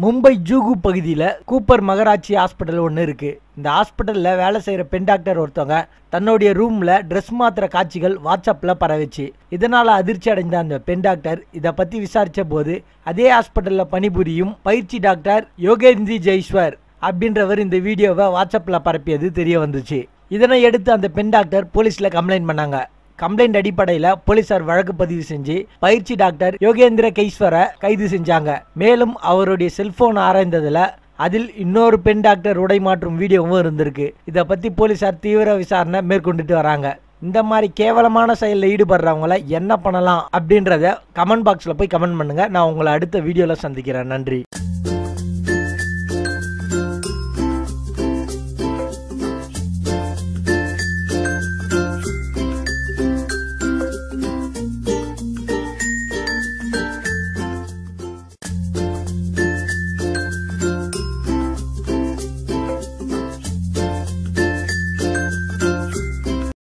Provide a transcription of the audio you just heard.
மும்பை ஜூகு பகுதியில் Cooper மகராட்சி hospital ஒன்று இருக்கு இந்த ஹாஸ்பிட்டலில் வேலை செய்கிற பெண் டாக்டர் ஒருத்தவங்க தன்னுடைய ரூமில் ட்ரெஸ் மாத்திர காட்சிகள் வாட்ஸ்அப்பில் பரவிச்சு இதனால் அதிர்ச்சி அடைந்த அந்த பெண் டாக்டர் இதை பற்றி விசாரித்த போது அதே ஹாஸ்பிட்டலில் பணிபுரியும் பயிற்சி டாக்டர் யோகேந்தி ஜெய்ஸ்வர் அப்படின்றவர் இந்த வீடியோவை வாட்ஸ்அப்பில் பரப்பியது தெரிய வந்துச்சு இதனை எடுத்து அந்த பெண் டாக்டர் போலீஸில் கம்ப்ளைண்ட் பண்ணாங்க கம்ப்ளைண்ட் அடிப்படையில் போலீசார் வழக்கு பதிவு செஞ்சு பயிற்சி டாக்டர் யோகேந்திர கைஸ்வரை கைது செஞ்சாங்க மேலும் அவருடைய செல்போன் ஆராய்ந்ததில் அதில் இன்னொரு பெண் டாக்டர் உடை மாற்றும் வீடியோவும் இருந்திருக்கு இதை பற்றி போலீசார் தீவிர விசாரணை மேற்கொண்டுட்டு வராங்க இந்த மாதிரி கேவலமான செயலில் ஈடுபடுறவங்கள என்ன பண்ணலாம் அப்படின்றத கமெண்ட் பாக்ஸில் போய் கமெண்ட் பண்ணுங்கள் நான் உங்களை அடுத்த வீடியோவில் சந்திக்கிறேன் நன்றி